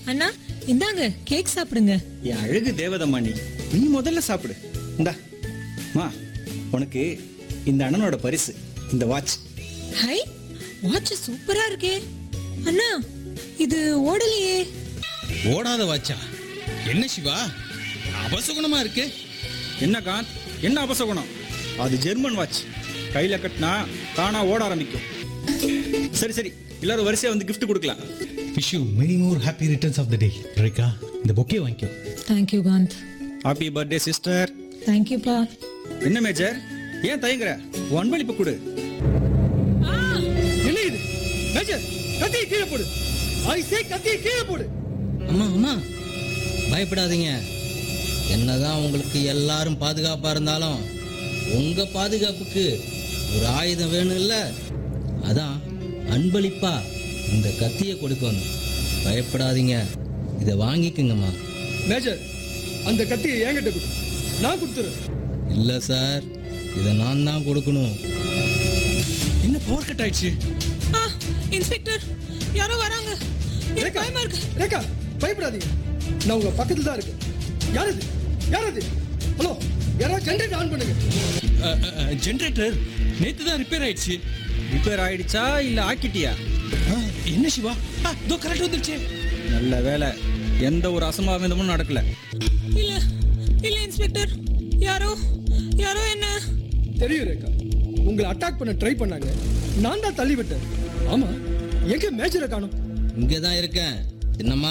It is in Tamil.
அண்ணா இந்தாங்க கேக் சாப்பிடுங்க என் அழகு தேவதம்மா நீ நீ முதல்ல சாப்பிடு இந்தா மா உனக்கு இந்த அண்ணனோட பரிசு இந்த வாட்ச் ஹை வாட்ச் சூப்பரா இருக்கே அண்ணா இது ஓடலையே ஓடாத வாச்சா என்ன சிவா அபசகுணமா இருக்கு என்ன காந்த் என்ன அபசகுணம் அது ஜெர்மன் வாட்ச் கையில கட்டினா தானா ஓட ஆரம்பிக்கும் சரி சரி எல்லாரும் வரிசையா வந்து gift கொடுக்கலாம் wish you many more happy returns of the day Rekha இந்த பொக்கே வாங்கிக்கோ thank you Kanth happy birthday sister தேங்க்யூப்பா என்ன மேஜர் ஏன் தயங்குற அன்பளிப்பு கொடு என்ன இது மேஜர் கத்தியை கீழே போடு ஐ சே கத்தியை கீழே போடு அம்மா அம்மா பயப்படாதீங்க என்னதான் உங்களுக்கு எல்லாரும் பாதுகாப்பா இருந்தாலும் உங்க பாதுகாப்புக்கு ஒரு ஆயுதம் வேணும்ல அதான் அன்பளிப்பா இந்த கத்தியை கொடுக்கணும் பயப்படாதீங்க இதை வாங்கிக்கோங்கம்மா மேஜர் அந்த கத்தியை என்கிட்ட கொடு நான் கொடுத்துறேன் இல்லை சார் இதை நான் தான் கொடுக்கணும் என்ன பவர் கட் ஆயிடுச்சு ஆ இன்ஸ்பெக்டர் யாரோ வராங்க எனக்கு ரேகா பயமா இருக்கு ரேகா பயப்படாதீங்க நான் உங்க பக்கத்துல தான் இருக்கேன் யார் இது யார் இது ஹலோ யாராவது ஜென்ரேட் ஆன் பண்ணுங்க ஜென்ரேட்டர் நேத்து தான் ரிப்பேர் ஆயிடுச்சு ரிப்பேர் ஆயிடுச்சா இல்ல ஆக்கிட்டியா அஹ், என்ன சிவா ஆ, இதோ கரெக்ட் வந்துருச்சு நல்ல வேலை எந்த ஒரு அசம்பாவிதமும் நடக்கல இல்ல இல்ல இன்ஸ்பெக்டர் யாரோ யாரோ என்ன தெரியும் ரேகா உங்களை அட்டாக் பண்ண ட்ரை பண்ணாங்க நான் தான் தள்ளி விட்டேன் ஆமா எங்க மேஜரை காணும் இங்கே தான் இருக்கேன் என்னம்மா